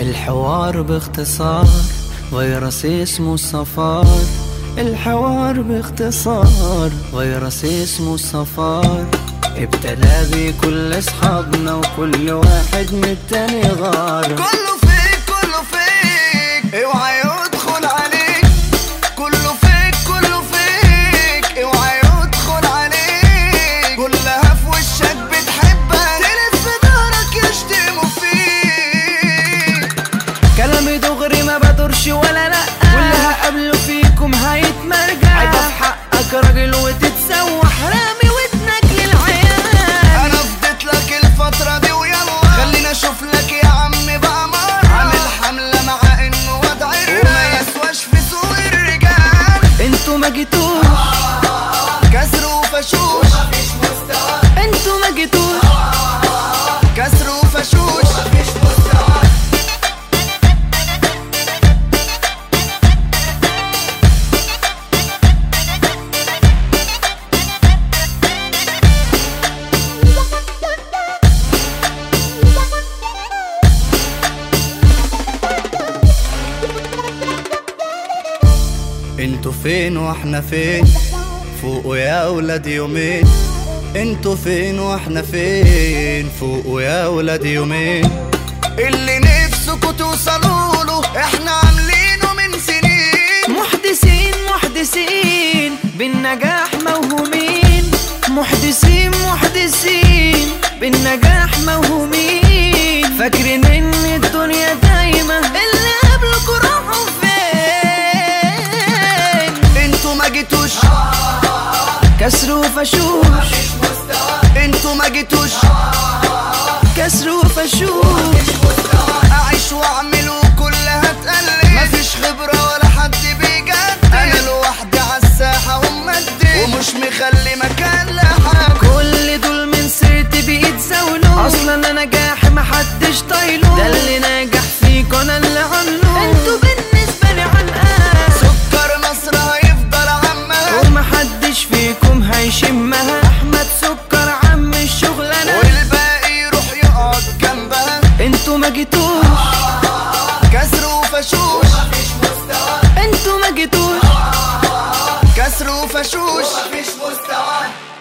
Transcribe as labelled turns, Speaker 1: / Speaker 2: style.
Speaker 1: الحوار باختصار فيروس اسمه الصفار الحوار باختصار فيروس اسمه الصفار ابتلى بيه كل اصحابنا وكل واحد من التاني غار
Speaker 2: كله فيك كله فيك اوعى يدخل عليك كله فيك كله فيك اوعى يدخل عليك كلها في وشك بتحبك تلف في ظهرك يشتموا فيك
Speaker 1: كلامي دغري ما بدورش ولا لا واللي هقابله فيكم هيتمرجع عيب في حقك راجل وتتسوح رامي ودنك للعيال
Speaker 2: انا فضيت لك الفترة دي ويلا خلينا اشوف لك يا عم بقى مرة عامل حملة مع انه وضع وما يسواش في سوق الرجال
Speaker 1: انتوا ما جيتوش
Speaker 2: كسر وفشوش
Speaker 1: انتوا ما جيتوش
Speaker 2: كسر وفشوش انتوا فين واحنا فين فوقوا يا ولاد يومين انتوا فين واحنا فين فوقوا يا ولاد يومين اللي نفسكوا توصلوا له احنا عاملينه من سنين
Speaker 1: محدثين محدثين بالنجاح موهومين محدثين محدثين بالنجاح موهومين فاكرين ان الدنيا دايما اللي قبلكوا راحوا فين
Speaker 2: انتوا ما جيتوش
Speaker 1: كسر وفشوش
Speaker 2: انتوا ما جيتوش
Speaker 1: كسر وفشوش
Speaker 2: اعيش واعمل وكلها تقلد مفيش خبرة ولا حد بيجدد انا لوحدي عالساحة ومدي ومش مخلي مكان لحد
Speaker 1: كل دول من سيرتي بيتزاولوا اصلا انا نجاح محدش طايله ده اللي ناجح فيكوا انا اللي عامله انتوا بالنسبه لي عنقاء
Speaker 2: سكر مصر هيفضل عمها
Speaker 1: ومحدش فيكم هيشمها احمد سكر عم الشغلانه
Speaker 2: والباقي يروح يقعد جنبها
Speaker 1: انتوا ما جيتوش
Speaker 2: كسر وفشوش
Speaker 1: انتوا ما جيتوش
Speaker 2: كسر وفشوش مفيش مستوى